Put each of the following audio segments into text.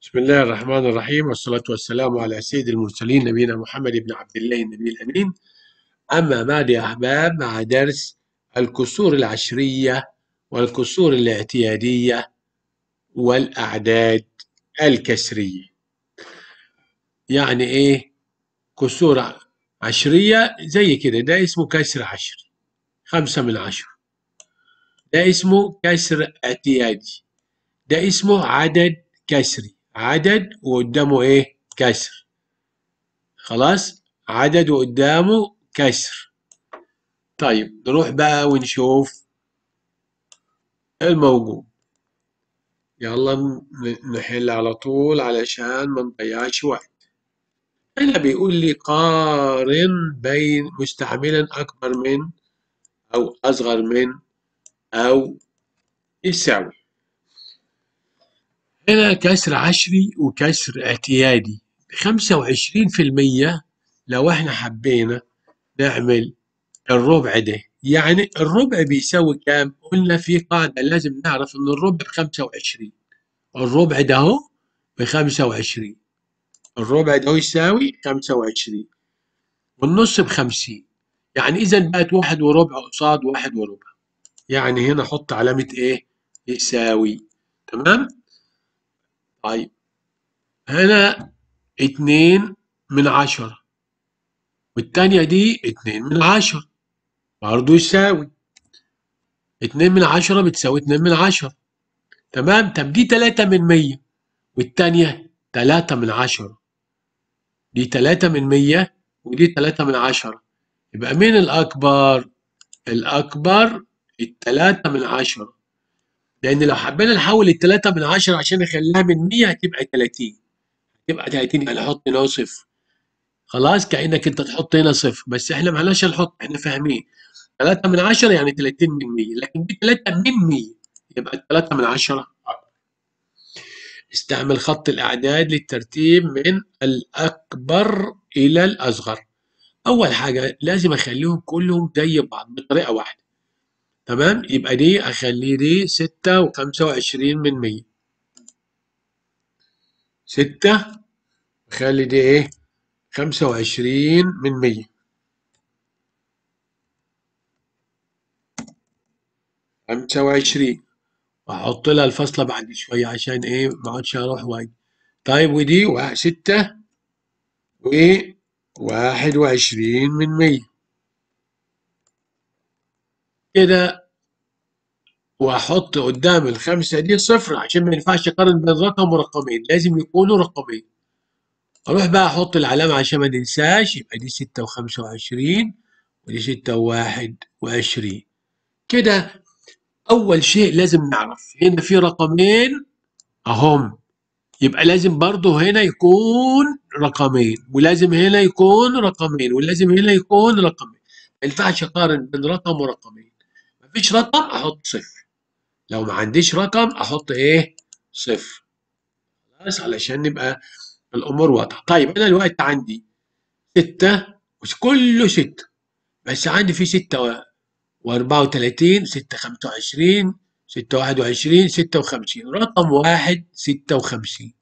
بسم الله الرحمن الرحيم والصلاة والسلام على سيد المرسلين نبينا محمد بن عبد الله النبي الأمين أما بعد يا أحباب مع درس الكسور العشرية والكسور الاعتيادية والأعداد الكسرية يعني إيه كسور عشرية زي كده ده اسمه كسر عشري خمسة من عشرة ده اسمه كسر اعتيادي ده اسمه عدد كسري عدد وقدامه ايه كسر خلاص عدد وقدامه كسر طيب نروح بقى ونشوف الموجود يلا نحل على طول علشان ما نضيعش وقت هنا بيقول لي قارن بين مستعملا أكبر من أو أصغر من أو يساوي هنا كسر عشري وكسر اعتيادي خمسة وعشرين في المية لو احنا حبينا نعمل الربع ده يعني الربع بيساوي كام؟ قلنا في قاعدة لازم نعرف ان الربع بخمسة وعشرين الربع ده هو بخمسة وعشرين الربع ده يساوي خمسة وعشرين والنص بخمسين يعني إذا بقت واحد وربع قصاد واحد وربع يعني هنا حط علامة إيه؟ يساوي تمام؟ طيب هنا اتنين من عشرة والتانية دي اتنين من عشرة برضه يساوي اتنين من عشرة بتساوي اتنين من عشرة تمام طب دي تلاتة من مية والتانية تلاتة من عشرة دي تلاتة من مية ودي تلاتة من عشرة يبقى مين الأكبر؟ الأكبر التلاتة من عشرة لأن لو حبينا نحول التلاتة من عشرة عشان نخليها من مية هتبقى تلاتين هتبقى تلاتين يعني نحط هنا صفر خلاص كأنك أنت تحط هنا صفر بس إحنا معناش نحط إحنا فاهمين تلاتة من عشرة يعني تلاتين من مية لكن دي تلاتة من مية يبقى التلاتة من عشرة استعمل خط الأعداد للترتيب من الأكبر إلى الأصغر أول حاجة لازم أخليهم كلهم زي بعض بطريقة واحدة تمام يبقى دي أخليه دي ستة وخمسة وعشرين من مية ستة أخلي دي إيه خمسة وعشرين من مية خمسة وعشرين وأحط لها الفاصلة بعد شوية عشان إيه ما اقعدش أروح واجي طيب ودي ستة وواحد وعشرين من مية كده واحط قدام الخمسه دي صفر عشان ما ينفعش اقارن بين رقم ورقمين لازم يكونوا رقمين اروح بقى احط العلامه عشان ما ننساش يبقى دي ستة وخمسة وعشرين ودي ستة وواحد وعشرين كده اول شيء لازم نعرف هنا في رقمين اهم يبقى لازم برضه هنا يكون رقمين ولازم هنا يكون رقمين ولازم هنا يكون رقمين ما ينفعش اقارن بين رقم ورقمين مفيش رقم احط صفر لو ما عنديش رقم احط ايه صفر خلاص علشان نبقى الامور واضحه طيب انا الوقت عندي ستة كله ستة بس عندي في ستة واربعة وتلاتين ستة خمسة وعشرين ستة واحد وعشرين ستة وخمسين رقم واحد ستة وخمسين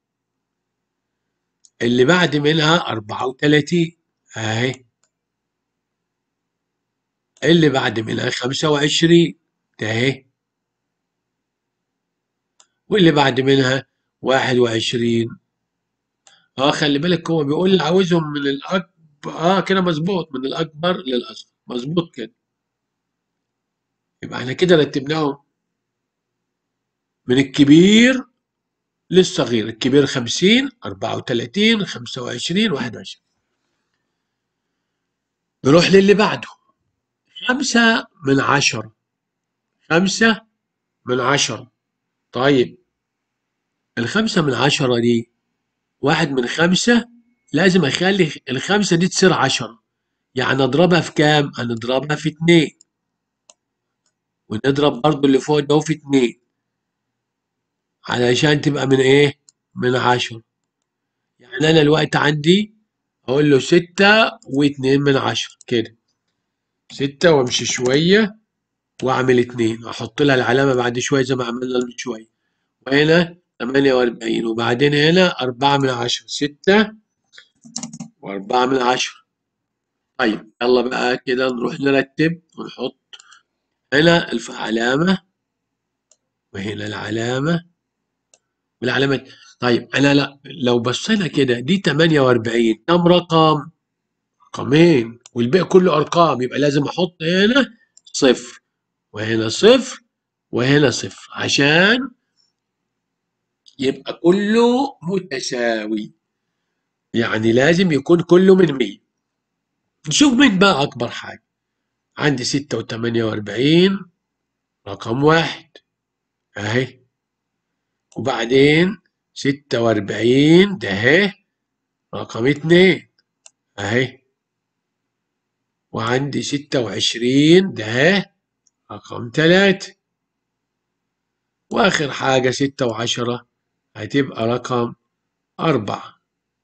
اللي بعد منها أربعة وتلاتين أهي اللي بعد منها خمسة وعشرين اهي واللي بعد منها واحد وعشرين اه خلي بالك هو بيقول لي عاوزهم من الأكبر اه كده مظبوط من الأكبر للأصغر مظبوط كده يبقى احنا كده رتبناهم من الكبير للصغير الكبير خمسين أربعة وتلاتين خمسة وعشرين واحد وعشرين نروح للي بعده خمسة من عشرة خمسة من عشرة طيب الخمسة من عشرة دي واحد من خمسة لازم أخلي الخمسة دي تصير عشرة يعني أضربها في كام؟ هنضربها في اتنين ونضرب برضو اللي فوق ده في اتنين علشان تبقى من ايه؟ من عشرة يعني أنا الوقت عندي أقول له ستة واتنين من عشرة كده ستة وامشي شوية واعمل اتنين احط لها العلامة بعد شوية زي ما عملنا من شوية وهنا 48 وبعدين هنا 4 من 10 6 و4 من 10 طيب يلا بقى كده نروح نرتب ونحط هنا العلامة وهنا العلامة والعلامة طيب أنا لا لو بصينا كده دي 48 كم رقم؟ رقمين والباقي كله أرقام يبقى لازم أحط هنا صفر وهنا صفر وهنا صفر عشان يبقى كله متساوي يعني لازم يكون كله من 100 نشوف مين بقى أكبر حاجة عندي ستة وتمانية وأربعين رقم واحد أهي وبعدين ستة وأربعين ده أهي رقم اتنين أهي وعندي ستة وعشرين ده أهي رقم تلاتة وآخر حاجة ستة وعشرة هتبقى رقم أربعة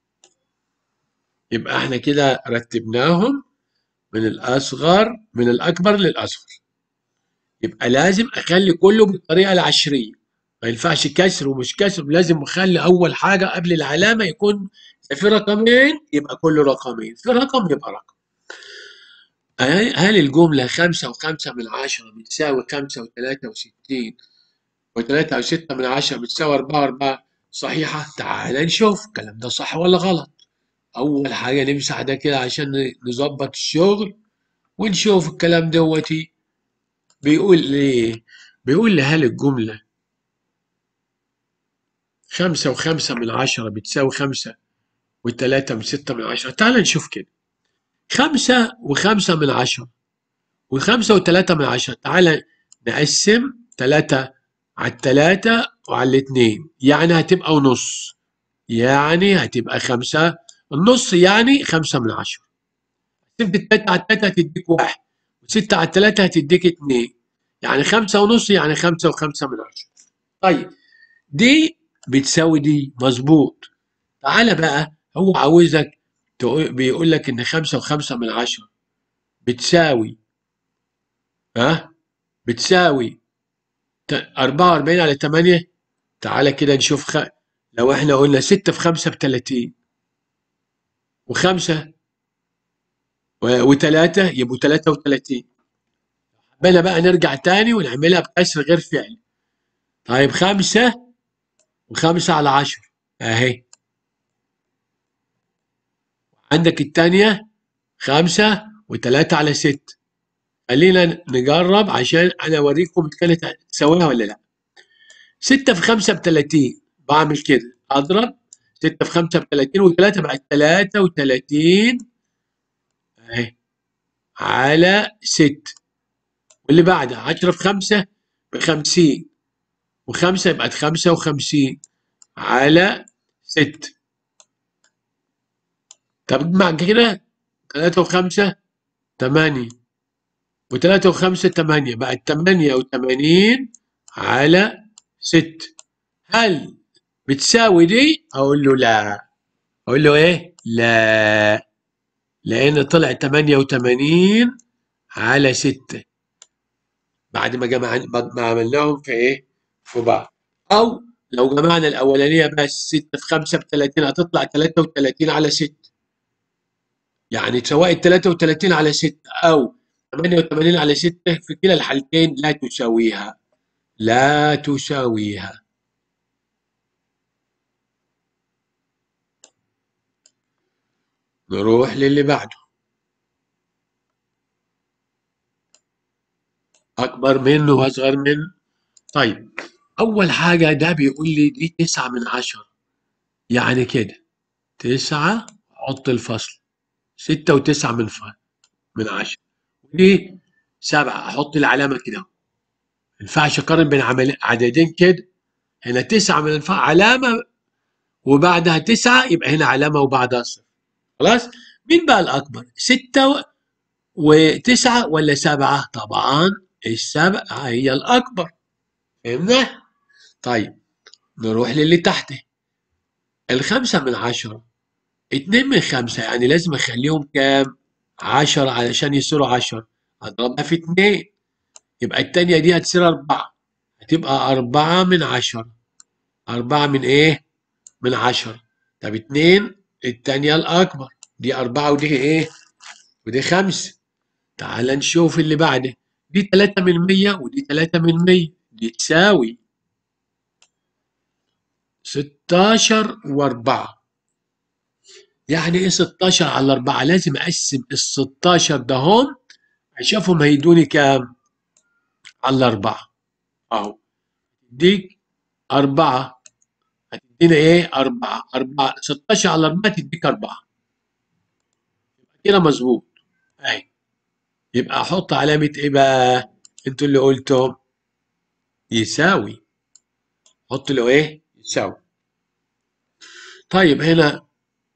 يبقى احنا كده رتبناهم من الأصغر من الأكبر للأصغر يبقى لازم أخلي كله بالطريقة العشرية ما ينفعش كسر ومش كسر لازم أخلي أول حاجة قبل العلامة يكون في رقمين يبقى كله رقمين في رقم يبقى رقم هل الجملة خمسة وخمسة من عشرة بتساوي خمسة وثلاثة وستين وثلاثة وستة من عشرة بتساوي أربعة وأربعة صحيحة تعال نشوف الكلام ده صح ولا غلط أول حاجة نمسح ده كده عشان نظبط الشغل ونشوف الكلام دوتي بيقول لي بيقول لي هل الجملة خمسة وخمسة من عشرة بتساوي خمسة وتلاتة من ستة من عشرة تعال نشوف كده خمسة وخمسة من عشرة وخمسة وتلاتة من عشرة تعال نقسم تلاتة على التلاتة وعلى الاتنين يعني هتبقى ونص يعني هتبقى خمسة النص يعني خمسة من عشرة قسمت التلاتة على التلاتة هتديك واحد وستة على التلاتة هتديك اتنين يعني خمسة ونص يعني خمسة وخمسة من عشرة طيب دي بتساوي دي مظبوط تعالى بقى هو عاوزك بيقول لك ان خمسة وخمسة من عشرة بتساوي ها بتساوي أربعة وأربعين على تمانية تعالى كده نشوف خ... لو احنا قلنا ستة في خمسة بتلاتين وخمسة وتلاتة يبقوا تلاتة وتلاتين حبينا بقى نرجع تاني ونعملها بكسر غير فعلي طيب خمسة وخمسة على عشرة أهي عندك التانية خمسة وتلاتة على ست خلينا نجرب عشان أنا أوريكم كانت تساويها ولا لأ ستة في خمسة بتلاتين بعمل كده أضرب ستة في خمسة بتلاتين وتلاتة بقت تلاتة وتلاتين أهي على ست واللي بعدها عشرة في خمسة بخمسين وخمسة يبقى خمسة وخمسين على ست طب اجمع كده تلاتة وخمسة تمانية وتلاتة وخمسة تمانية بقت تمانية وتمانين على ست هل بتساوي دي؟ أقول له لا أقول له إيه؟ لا لأن طلع تمانية وتمانين على ستة بعد ما جمع ما عملناهم في إيه؟ في بعض أو لو جمعنا الأولانية بس ستة في خمسة بتلاتين هتطلع تلاتة وتلاتين على ستة يعني سواء التلاتة وتلاتين على ستة أو تمانية وتمانين على ستة في كلا الحالتين لا تساويها لا تساويها نروح للي بعده أكبر منه وأصغر منه طيب أول حاجة ده بيقول لي دي تسعة من عشرة يعني كده تسعة حط الفصل ستة وتسعة من ف... من عشرة ودي سبعة أحط العلامة كده ما ينفعش أقارن بين عمل... عددين كده هنا تسعة من الف... علامة وبعدها تسعة يبقى هنا علامة وبعدها صفر خلاص مين بقى الأكبر ستة و... وتسعة ولا سبعة طبعا السبعة هي الأكبر فهمنا طيب نروح للي تحته الخمسة من عشرة اتنين من خمسة يعني لازم أخليهم كام عشرة علشان يصيروا عشرة أضربها في اتنين يبقى التانية دي هتصير أربعة هتبقى أربعة من عشرة أربعة من إيه؟ من عشرة طب اتنين التانية الأكبر دي أربعة ودي إيه؟ ودي خمسة تعال نشوف اللي بعده دي تلاتة من مية ودي تلاتة من مية دي تساوي ستاشر وأربعة يعني إيه ستاشر على أربعة لازم أقسم الستاشر ده هم أشوفهم هيدوني كام على أربعة أهو ديك أربعة هتدينا إيه أربعة أربعة ستاشر على أربعة تديك أربعة كده مظبوط أهي يبقى أحط علامة إيه بقى أنتوا اللي قلتم يساوي حط له إيه يساوي طيب هنا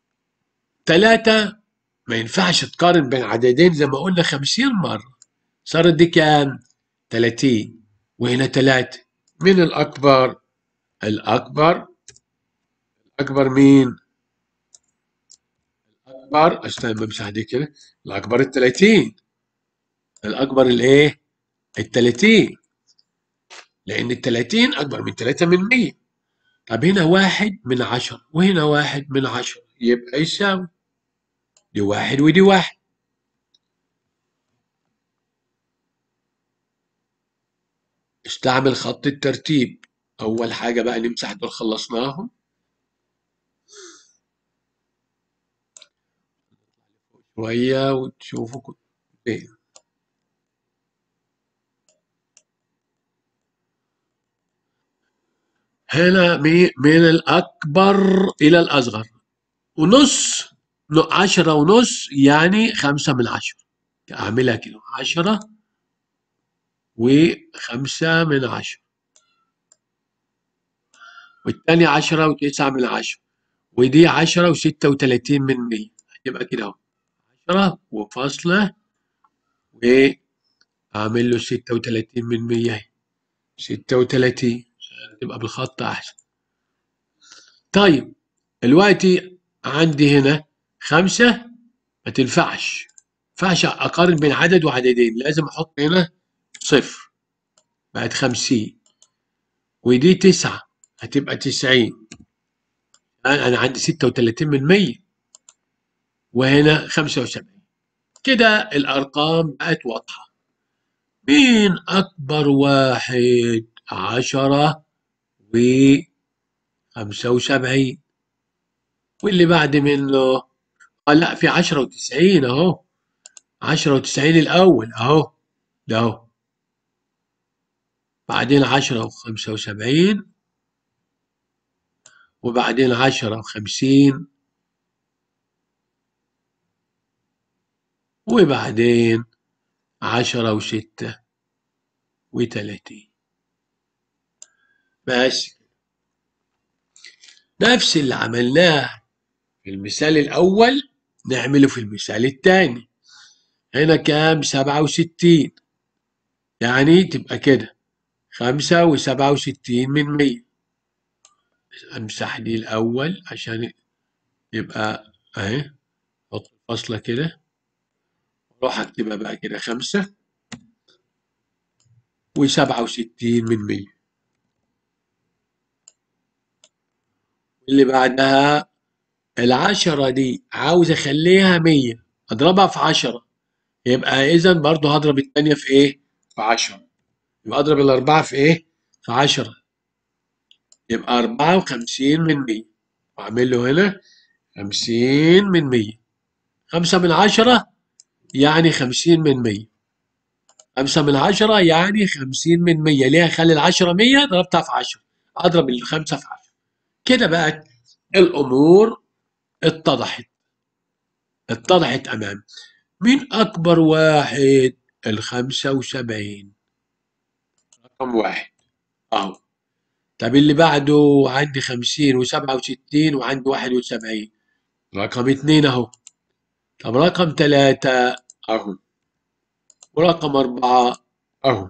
تلاتة ما ينفعش تقارن بين عددين زي ما قلنا خمسين مرة صارت دي كام؟ تلاتين وهنا تلاتة مين الأكبر؟ الأكبر الأكبر مين؟ الأكبر استنى بمسح دي كده الأكبر التلاتين الأكبر الإيه؟ التلاتين لأن التلاتين أكبر من تلاتة من مية طب هنا واحد من عشرة وهنا واحد من عشرة يبقى يساوي دي واحد ودي واحد استعمل خط الترتيب أول حاجة بقى نمسح دول خلصناهم شوية وتشوفوا كل إيه هنا مي- من الأكبر إلى الأصغر ونص ن- عشرة ونص يعني خمسة من عشرة أعملها كده عشرة وخمسة من عشرة والتاني عشرة وتسعة من عشرة ودي عشرة وستة وتلاتين من مية يبقى كده أهو عشرة وفاصلة وأعمل له ستة وتلاتين من مية أهي ستة وتلاتين عشان تبقى بالخط أحسن طيب دلوقتي عندي هنا خمسة ما تنفعش ما ينفعش أقارن بين عدد وعددين لازم أحط هنا صفر بقت خمسين ودي تسعة هتبقى تسعين أنا أنا عندي ستة وتلاتين من مية وهنا خمسة وسبعين كده الأرقام بقت واضحة مين أكبر واحد عشرة وخمسة وسبعين واللي بعد منه آه لا في عشرة وتسعين أهو عشرة وتسعين الأول أهو ده أهو بعدين عشرة وخمسة وسبعين وبعدين عشرة وخمسين وبعدين عشرة وستة وتلاتين بس نفس اللي عملناه في المثال الأول نعمله في المثال الثاني هنا كام سبعة وستين يعني تبقى كده خمسة وسبعة وستين من مية أمسح دي الأول عشان يبقى أهي أحط فاصلة كده أروح أكتبها بقى كده خمسة وسبعة وستين من مية اللي بعدها العشرة دي عاوز أخليها مية أضربها في عشرة يبقى إذا برضه هضرب التانية في إيه؟ في عشرة يبقى أضرب الأربعة في إيه؟ في عشرة يبقى أربعة وخمسين من مية وأعمل له هنا خمسين من مية خمسة من عشرة يعني خمسين من مية خمسة من عشرة يعني خمسين من مية ليه أخلي العشرة مية ضربتها في عشرة أضرب الخمسة في عشرة كده بقت الأمور اتضحت اتضحت أمامي مين أكبر واحد الخمسة وسبعين رقم واحد أهو طب اللي بعده عندي خمسين وسبعة وستين وعندي واحد وسبعين رقم اتنين أهو طب رقم تلاتة أهو ورقم أربعة أهو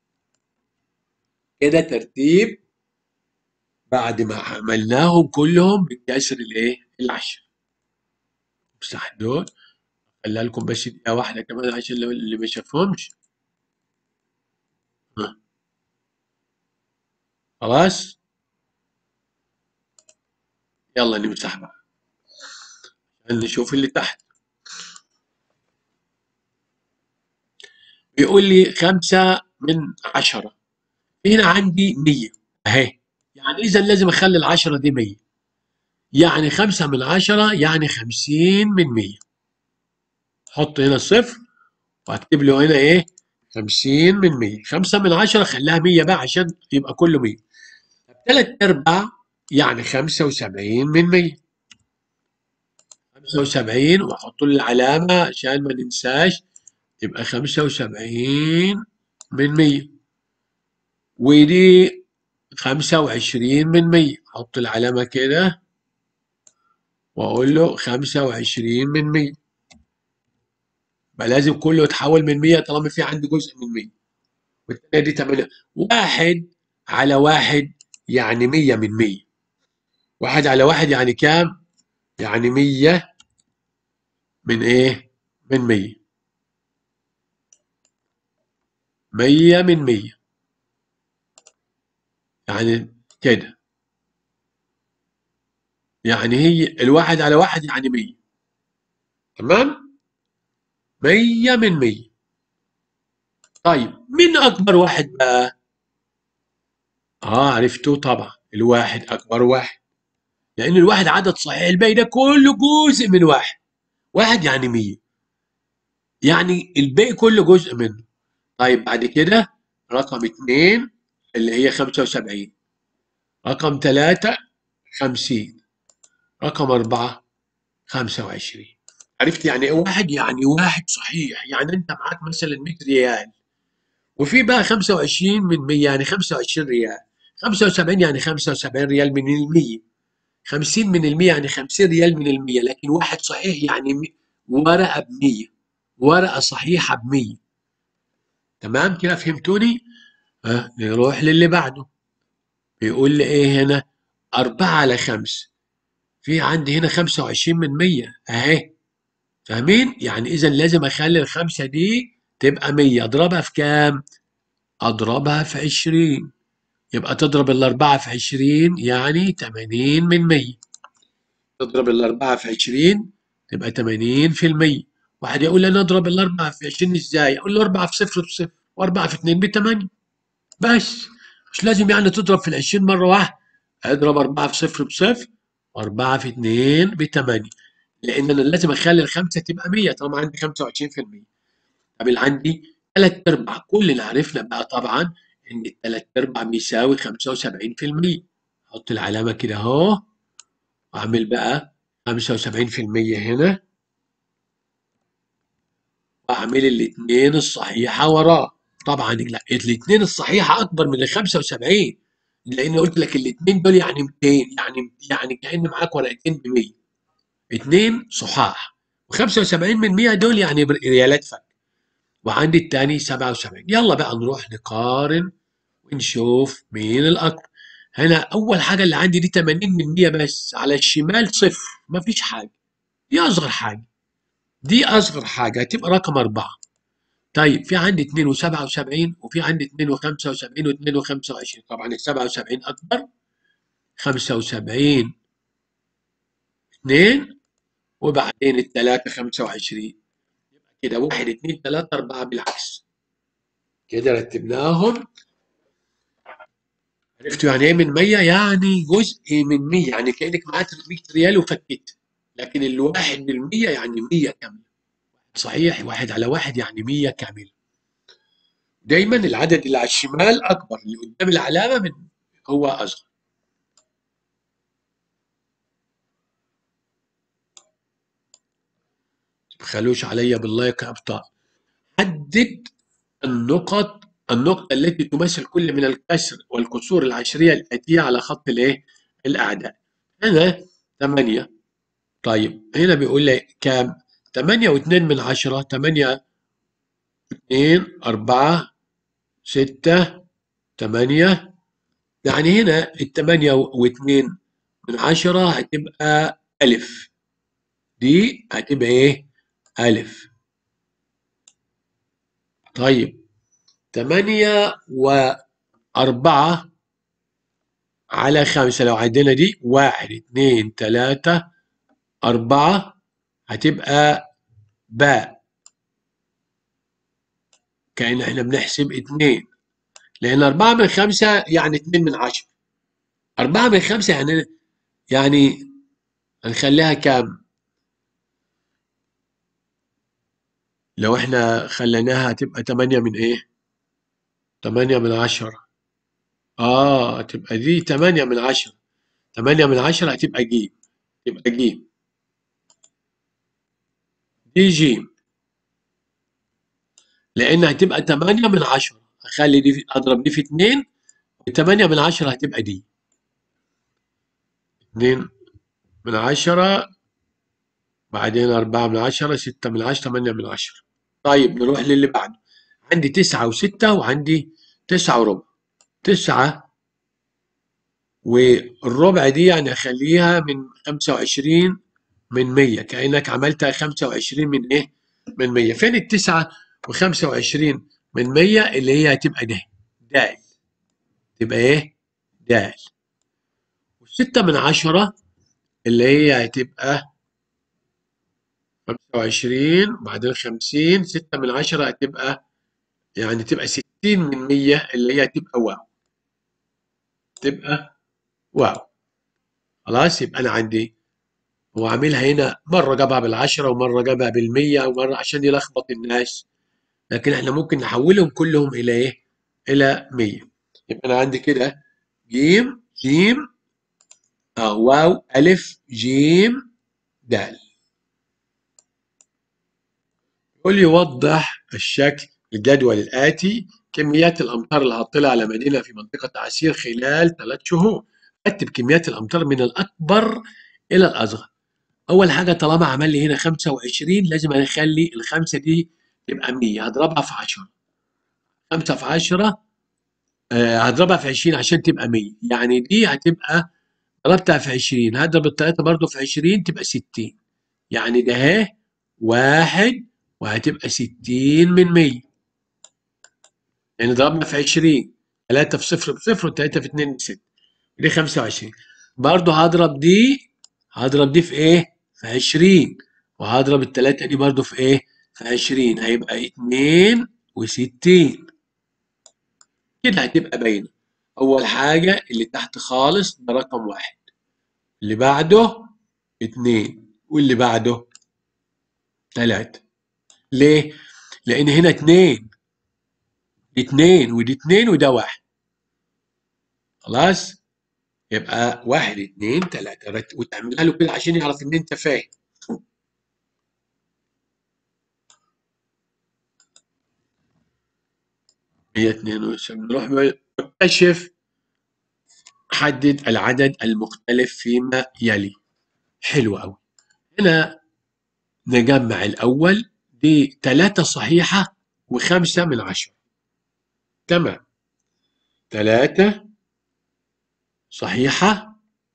كده ترتيب بعد ما عملناهم كلهم بالكسر الإيه؟ العشر امسح دول خليها لكم بس دقيقة واحدة كمان عشان لو- اللي ما شافهمش ها. خلاص يلا نمسح بقى عشان نشوف اللي تحت بيقول لي خمسة من عشرة هنا عندي مية أهي يعني إذا لازم أخلي العشرة دي مية يعني خمسة من عشرة يعني خمسين من مية حط هنا الصفر وأكتب له هنا إيه خمسين من مية خمسة من عشرة خليها مية بقى عشان يبقى كله مية تلات أرباع يعني خمسة وسبعين من مية خمسة وسبعين وأحط له العلامة عشان ما ننساش يبقى خمسة وسبعين من مية ودي خمسة وعشرين من مية أحط العلامة كده وأقول له خمسة وعشرين من مية يبقى لازم كله يتحول من مية طالما في عندي جزء من مية والتانية دي تمانية واحد على واحد يعني مية من مية واحد على واحد يعني كام؟ يعني مية من إيه؟ من مية مية من مية يعني كده يعني هي الواحد على واحد يعني مية تمام مية من مية طيب مين أكبر واحد بقى آه عرفته طبعا الواحد أكبر واحد لأن الواحد عدد صحيح الباقي ده كله جزء من واحد واحد يعني مية يعني الباقي كله جزء منه طيب بعد كده رقم اتنين اللي هي خمسة وسبعين رقم ثلاثة خمسين رقم أربعة خمسة وعشرين عرفت يعني إيه واحد يعني واحد صحيح يعني أنت معاك مثلا 100 ريال وفي بقى 25 من 100 يعني 25 ريال 75 يعني 75 ريال من المية 50 من المية يعني 50 ريال من المية لكن واحد صحيح يعني مي- ورقة بمية ورقة صحيحة بمية تمام كده فهمتوني؟ ها نروح للي بعده بيقول لي ايه هنا أربعة على خمس في عندي هنا خمسة وعشرين من مية أهي فاهمين؟ يعني إذا لازم أخلي الخمسة دي تبقى مية أضربها في كام؟ أضربها في عشرين يبقى تضرب الأربعة في عشرين يعني تمانين من مية تضرب الأربعة في عشرين تبقى تمانين في المية واحد يقول لي أنا أضرب الأربعة في عشرين إزاي؟ أقول له أربعة في صفر بصفر وأربعة في اتنين بتمانية بس مش لازم يعني تضرب في العشرين مرة واحدة اضرب أربعة في صفر بصفر وأربعة في اتنين بتمانية لأن أنا لازم أخلي الخمسة تبقى مية طالما عندي خمسة وعشرين في المية طب اللي عندي تلات أرباع كل اللي عرفنا بقى طبعا إن التلات أرباع بيساوي خمسة وسبعين في المية أحط العلامة كده أهو وأعمل بقى خمسة وسبعين في المية هنا وأعمل الاتنين الصحيحة وراه طبعا لا الاتنين الصحيحة أكبر من ال 75 لأن قلت لك الاتنين دول يعني 200 يعني يعني كأن معاك ورقتين ب 100 اتنين صحاح و75 من 100 دول يعني بر- ريالات فك وعندي التاني 77 يلا بقى نروح نقارن ونشوف مين الأكبر هنا أول حاجة اللي عندي دي 80 من 100 بس على الشمال صفر مفيش حاجة دي أصغر حاجة دي أصغر حاجة هتبقى رقم أربعة طيب في عندي 2 و77 وفي عندي 2 و75 و2 و25 طبعا ال 77 أكبر 75 2 وبعدين الثلاثة 25 كده 1 2 3 4 بالعكس كده رتبناهم عرفتوا يعني ايه من 100 يعني جزء من 100 يعني كأنك معاك 100 ريال وفكيت لكن الواحد من 100 يعني 100 كاملة صحيح واحد على واحد يعني 100 كاملة دايما العدد اللي على الشمال أكبر اللي قدام العلامة من هو أصغر تبخلوش عليا باللايك يا أبطال حدد النقط النقطة التي تمثل كل من الكسر والكسور العشرية الآتية على خط الإيه؟ الأعداد. هنا 8 طيب هنا بيقول لي كام؟ 8 و2 من 10 8 2 4 6 8 يعني هنا الثمانية و2 من 10 هتبقى ألف دي هتبقى إيه؟ ألف طيب تمانية وأربعة على خمسة لو عدينا دي واحد اتنين تلاتة أربعة هتبقى باء كأن احنا بنحسب اتنين لأن أربعة من خمسة يعني اتنين من عشرة أربعة من خمسة يعني يعني هنخليها كام؟ لو احنا خليناها تبقى تمانية من ايه؟ تمانية من عشرة اه تبقى دي تمانية من عشرة تمانية من عشرة هتبقى جيم تبقى جيم دي جيم لأن هتبقى تمانية من عشرة أخلي دي في... أضرب دي في اتنين تمانية من عشرة هتبقى دي اتنين من عشرة بعدين أربعة من عشرة ستة من عشرة تمانية من عشرة طيب نروح للي بعده عندي تسعة وستة وعندي تسعة وربع تسعة والربع دي يعني أخليها من خمسة وعشرين من مية كأنك عملتها خمسة وعشرين من إيه؟ من مية فين التسعة وخمسة وعشرين من مية اللي هي هتبقى ده دال تبقى إيه؟ دال وستة من عشرة اللي هي هتبقى خمسة وعشرين بعدين خمسين ستة من عشرة هتبقى يعني تبقى ستين من مية اللي هي هتبقى واو تبقى واو خلاص يبقى أنا عندي هو عاملها هنا مرة جابها بالعشرة ومرة جابها بالمية ومرة عشان يلخبط الناس لكن احنا ممكن نحولهم كلهم إلى إيه؟ إلى مية يبقى أنا عندي كده جيم جيم آه واو ألف جيم دال يقول لي وضح الشكل الجدول الآتي كميات الأمطار اللي هتطلع على مدينة في منطقة عسير خلال ثلاث شهور رتب كميات الأمطار من الأكبر إلى الأصغر أول حاجة طالما عمل لي هنا 25 لازم أخلي الخمسة دي تبقى 100 هضربها في 10 5 في 10 آه هضربها في 20 عشان تبقى 100 يعني دي هتبقى ضربتها في 20 هضرب التلاتة برضو في 20 تبقى 60 يعني ده اهي واحد وهتبقى 60 من 100 يعني ضربنا في 20 3 في 0 بصفر و3 في 2 بستة دي 25 برضو هضرب دي هضرب دي في ايه؟ في 20 وهضرب التلاتة دي برضو في ايه؟ في 20 هيبقى 62 كده هتبقى باينة أول حاجة اللي تحت خالص ده رقم واحد اللي بعده اتنين واللي بعده تلاتة ليه؟ لأن هنا اتنين دي اتنين ودي اتنين وده واحد خلاص؟ يبقى واحد اتنين تلاتة رت- وتعملها له كده عشان يعرف إن أنت فاهم هي اتنين وسبعين نروح نكتشف حدد العدد المختلف فيما يلي حلو أوي هنا نجمع الأول دي تلاتة صحيحة وخمسة من عشرة تمام تلاتة صحيحة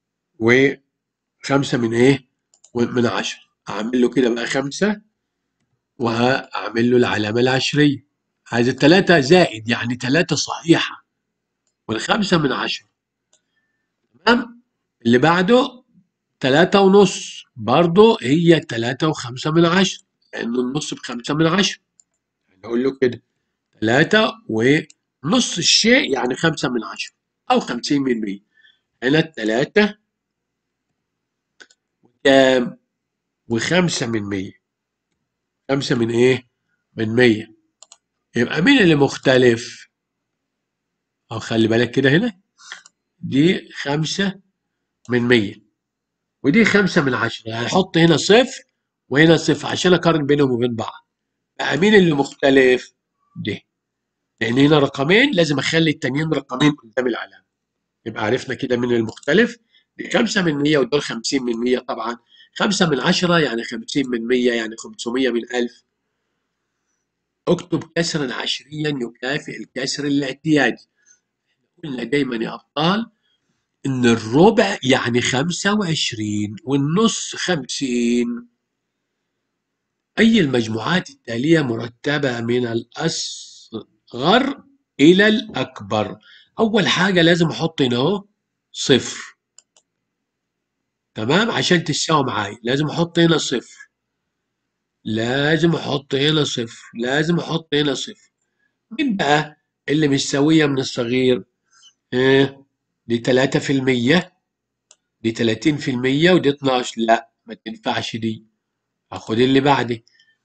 وخمسة من إيه؟ من عشرة أعمل له كده بقى خمسة وهعمل له العلامة العشرية هذه التلاتة زائد يعني تلاتة صحيحة والخمسة من عشرة تمام اللي بعده تلاتة ونص برضه هي تلاتة وخمسة من عشرة لأنه النص بخمسة من عشرة نقول له كده تلاتة ونص الشيء يعني خمسة من عشرة أو خمسين من مية هنا التلاتة كام وخمسة من مية خمسة من إيه؟ من مية يبقى مين اللي مختلف؟ أو خلي بالك كده هنا دي خمسة من مية ودي خمسة من عشرة هحط هنا صفر وهنا صفر عشان أقارن بينهم وبين بعض بقى مين اللي مختلف؟ ده لأن هنا رقمين لازم أخلي التانيين رقمين قدام العلامة يبقى عرفنا كده مين المختلف دي خمسة من مية ودول خمسين من مية طبعا خمسة من عشرة يعني خمسين من مية يعني خمسمية من ألف اكتب كسرا عشريا يكافئ الكسر الاعتيادي قلنا دايما يا أبطال إن الربع يعني خمسة وعشرين والنص خمسين أي المجموعات التالية مرتبة من الأصغر إلى الأكبر أول حاجة لازم أحط هنا أهو صفر تمام عشان تساوي معاي لازم احط هنا صفر لازم احط هنا صفر لازم احط هنا صفر مين بقى اللي مش سوية من الصغير اه دي 3% دي 30% ودي 12 لا ما تنفعش دي هاخد اللي بعدي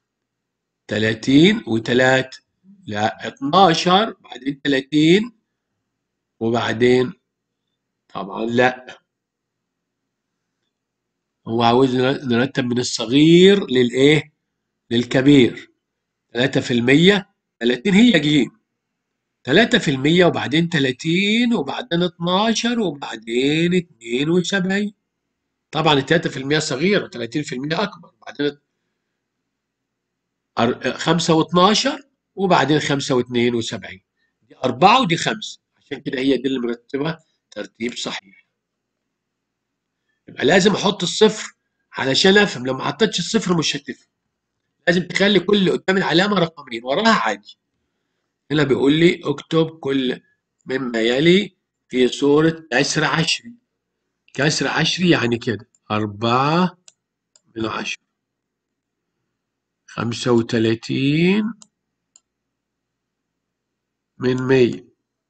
30 و3 لا 12 بعدين 30 وبعدين طبعا لا هو عاوز نرتب من الصغير للايه للكبير 3% 30 هي جيم 3% وبعدين 30 وبعدين 12 وبعدين 72 طبعا ال 3% صغيرة 30% أكبر بعدين 5 و12 وبعدين 5 و72 دي 4 ودي 5 عشان كده هي دي اللي مرتبة ترتيب صحيح يبقى لازم أحط الصفر علشان أفهم لو ما حطيتش الصفر مش هتفهم لازم تخلي كل اللي قدام العلامة رقمين وراها عادي هنا بيقول لي اكتب كل مما يلي في صورة كسر عشري كسر عشري يعني كده أربعة من عشرة خمسة وتلاتين من مية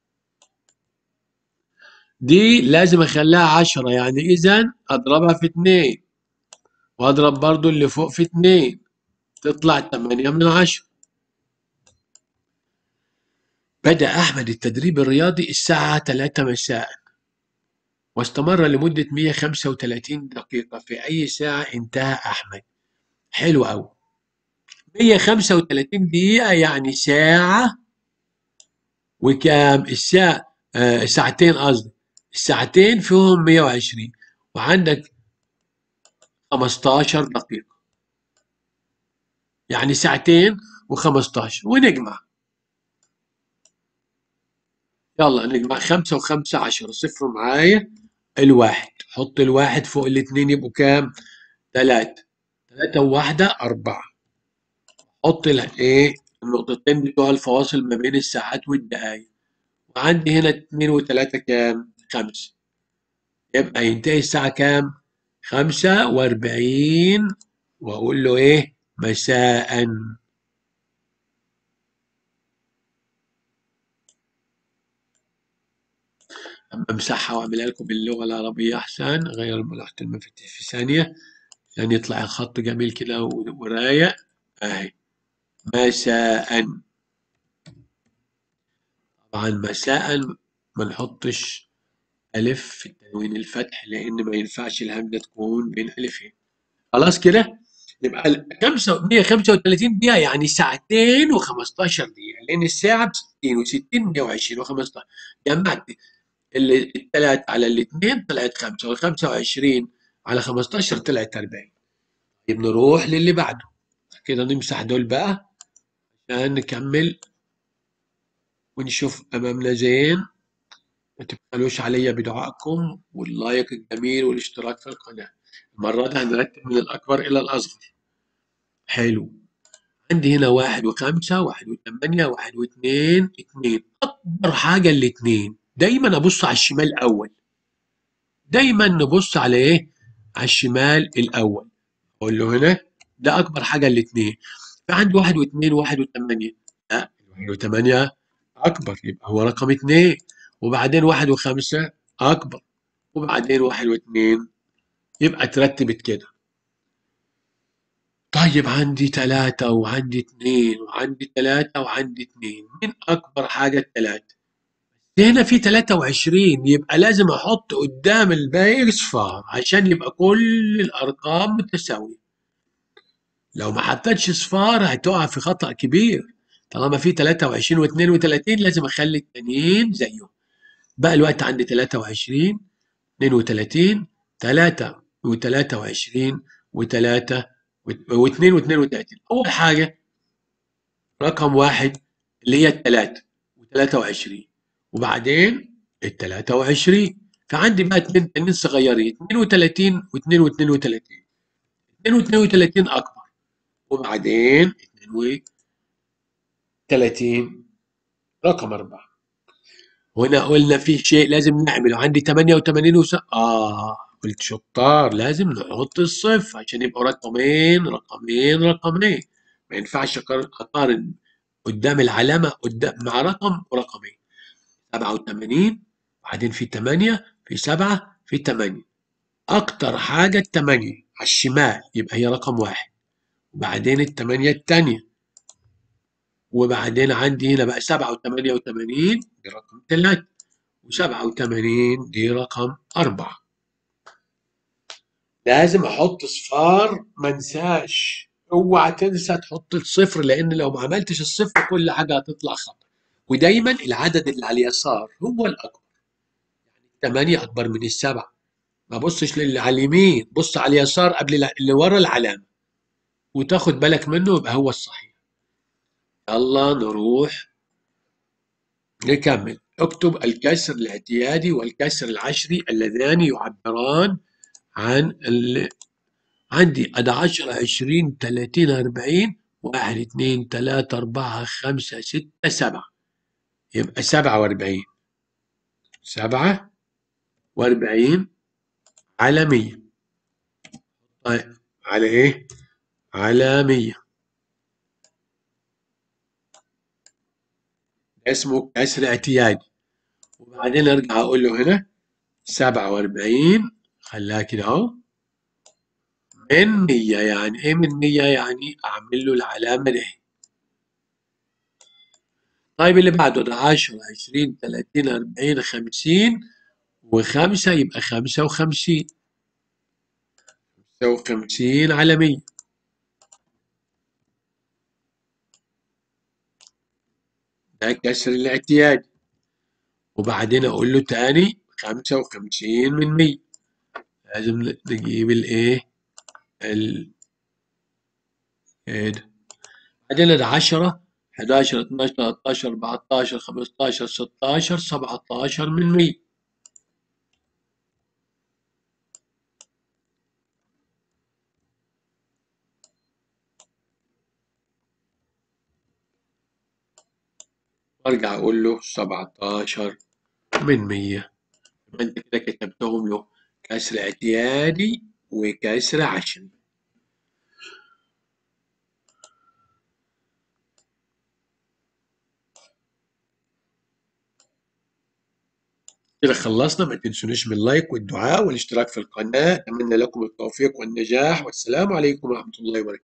دي لازم أخليها عشرة يعني إذا أضربها في اتنين وأضرب برضو اللي فوق في اتنين تطلع تمانية من عشرة بدأ أحمد التدريب الرياضي الساعة 3 مساء واستمر لمدة 135 دقيقة في أي ساعة انتهى أحمد حلو أوي 135 دقيقة يعني ساعة وكام الساعة آه ساعتين قصدي الساعتين فيهم 120 وعندك 15 دقيقة يعني ساعتين و15 ونجمع يلا نجمع خمسة وخمسة عشرة صفر معايا الواحد حط الواحد فوق الاتنين يبقوا كام؟ تلاتة تلاتة وواحدة أربعة حط الايه النقطتين بتوع الفواصل ما بين الساعات والدقايق وعندي هنا اتنين وتلاتة كام؟ خمسة يبقى ينتهي الساعة كام؟ خمسة وأربعين وأقول له إيه؟ مساءً أما امسحها واعملها لكم باللغة العربية أحسن غير ملاحظة المفاتيح في ثانية يعني يطلع الخط جميل كده ورايق أهي مساء طبعا مساء ما نحطش ألف في التنوين الفتح لأن ما ينفعش الهمزة تكون بين ألفين خلاص كده يبقى 135 دقيقة يعني ساعتين و15 دقيقة لأن الساعة ب 60 و60 120 و15 جمعت الثلاث على الاثنين طلعت خمسة والخمسة وعشرين على خمستاشر طلعت أربعين طيب نروح للي بعده كده نمسح دول بقى عشان نكمل ونشوف أمامنا زين ما تبخلوش عليا بدعائكم واللايك الجميل والاشتراك في القناة المرة دي هنرتب من الأكبر إلى الأصغر حلو عندي هنا واحد وخمسة واحد وثمانية واحد واثنين اثنين أكبر حاجة الاثنين دايما ابص على الشمال الاول دايما نبص على ايه على الشمال الاول اقول له هنا ده اكبر حاجه الاثنين فعندي واحد واثنين واحد وثمانية لا واحد وثمانية اكبر يبقى هو رقم اثنين وبعدين واحد وخمسة اكبر وبعدين واحد واثنين يبقى ترتبت كده طيب عندي ثلاثة وعندي اثنين وعندي ثلاثة وعندي اثنين مين أكبر حاجة الثلاثة؟ هنا في 23 يبقى لازم احط قدام الباقي صفار عشان يبقى كل الارقام متساويه لو ما حطيتش صفار هتقع في خطأ كبير طالما في 23 و32 لازم اخلي التانيين زيهم بقى الوقت عندي 23 32 3 و23 و3 و2 و32 اول حاجه رقم واحد اللي هي الثلاثه و23 وبعدين ال 23 فعندي بقى اثنين تانيين صغيرين 32 و2 و32 32 اكبر وبعدين 32 رقم أربعة هنا قلنا في شيء لازم نعمله عندي 88 وس... آه قلت شطار لازم نحط الصفر عشان يبقوا رقمين رقمين رقمين ما ينفعش أقار- أقارن قدام العلامة قدام مع رقم ورقمين 87 بعدين في 8 في 7 في 8 أكتر حاجة التمانية على الشمال يبقى هي رقم واحد وبعدين التمانية التانية وبعدين عندي هنا بقى سبعة وتمانية وتمانين دي رقم تلاتة وسبعة وتمانين دي رقم أربعة لازم أحط صفار ما انساش اوعى تنسى تحط الصفر لأن لو ما عملتش الصفر كل حاجة هتطلع خطأ ودايما العدد اللي على اليسار هو الأكبر التمانية أكبر من السبعة ما بصش للي على اليمين بص على اليسار قبل الع- اللي ورا العلامة وتاخد بالك منه يبقى هو الصحيح يلا نروح نكمل اكتب الكسر الاعتيادي والكسر العشري اللذان يعبران عن ال... عندي أدا 10 20 30 40 1 2 3 4 5 6 7 يبقى 47 47 على 100 طيب على ايه؟ على 100 اسمه كسر اعتيادي وبعدين ارجع اقول له هنا 47 خلاها كده اهو من 100 يعني ايه من 100 يعني اعمل له العلامه دي طيب اللي بعده ده 10 20 30 40 50 و5 يبقى 55 55 على 100 ده كسر الاعتيادي وبعدين اقول له تاني 55 من 100 لازم نجيب الايه ال ايه ده بعدين ده 10 11 12 13 14 15 16 17 من 100 وارجع اقول له 17 من 100 يبقى انت كده كتبتهم له كسر اعتيادي وكسر عشري كده خلصنا ما تنسونيش من اللايك والدعاء والاشتراك في القناة أتمنى لكم التوفيق والنجاح والسلام عليكم ورحمة الله وبركاته